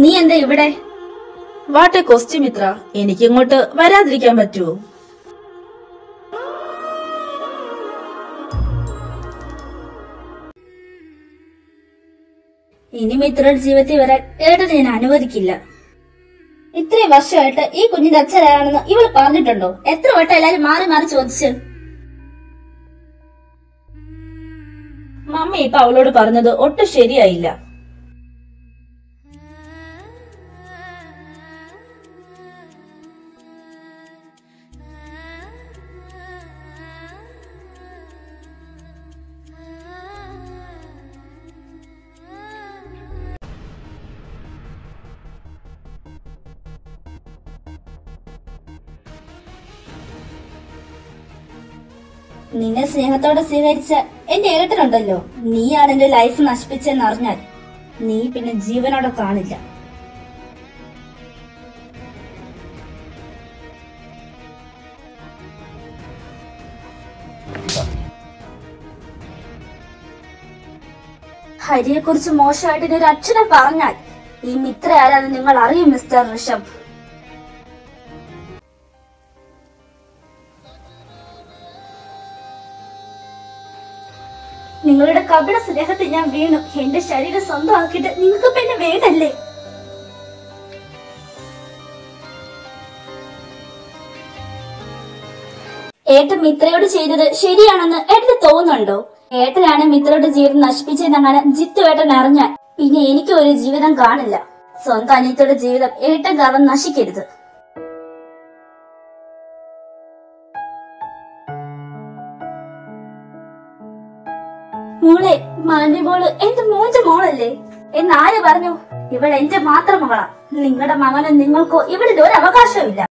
നീ എന്താ ഇവിടെ വാട്ടെ ക്വസ്റ്റ്യൻ മിത്ര എനിക്കിങ്ങോട്ട് വരാതിരിക്കാൻ പറ്റുമോ ഇനി മിത്രയുടെ ജീവിതത്തിൽ വരാൻ ഏട്ടന് ഞാൻ അനുവദിക്കില്ല ഇത്രയും വർഷമായിട്ട് ഈ കുഞ്ഞിന്റെ അച്ഛനാണെന്ന് ഇവൾ പറഞ്ഞിട്ടുണ്ടോ എത്ര വട്ടം എല്ലാരും മാറി മാറി ചോദിച്ചു മമ്മി ഇപ്പൊ അവളോട് പറഞ്ഞത് ഒട്ടും ശരിയായില്ല നിന്നെ സ്നേഹത്തോടെ സ്വീകരിച്ച എന്റെ ഏട്ടനുണ്ടല്ലോ നീയാണ് എന്റെ ലൈഫ് നശിപ്പിച്ചെന്ന് അറിഞ്ഞാൽ നീ പിന്നെ ജീവനോടെ കാണില്ല ഹരിയെക്കുറിച്ച് മോശമായിട്ട് ഇനി ഒരു അക്ഷരം പറഞ്ഞാൽ ഈ മിത്ര ആരാന്ന് നിങ്ങൾ അറിയും മിസ്റ്റർ ഋഷഭ് നിങ്ങളുടെ കപട സ്നേഹത്തിൽ ഞാൻ വീണു എന്റെ ശരീരം സ്വന്തമാക്കിയിട്ട് നിങ്ങൾക്ക് പിന്നെ വേണ്ടല്ലേ ഏട്ടൻ മിത്രയോട് ചെയ്തത് ശരിയാണെന്ന് ഏട്ടന് തോന്നുന്നുണ്ടോ ഏട്ടനാണ് മിത്രയുടെ ജീവിതം നശിപ്പിച്ചതെന്നങ്ങനെ ജിത്തു ഏട്ടൻ അറിഞ്ഞാൽ പിന്നെ എനിക്ക് ഒരു ജീവിതം കാണില്ല സ്വന്തം അനിയത്തിയുടെ ജീവിതം ഏട്ടൻ കാരണം നശിക്കരുത് മോളെ മാന്യ മോള് എന്റെ മോന്റെ മോളല്ലേ എന്ന് ആര് പറഞ്ഞു ഇവൾ എന്റെ മാത്രം മകളാ നിങ്ങളുടെ മകനും നിങ്ങൾക്കോ ഇവളിൽ ഒരു അവകാശമില്ല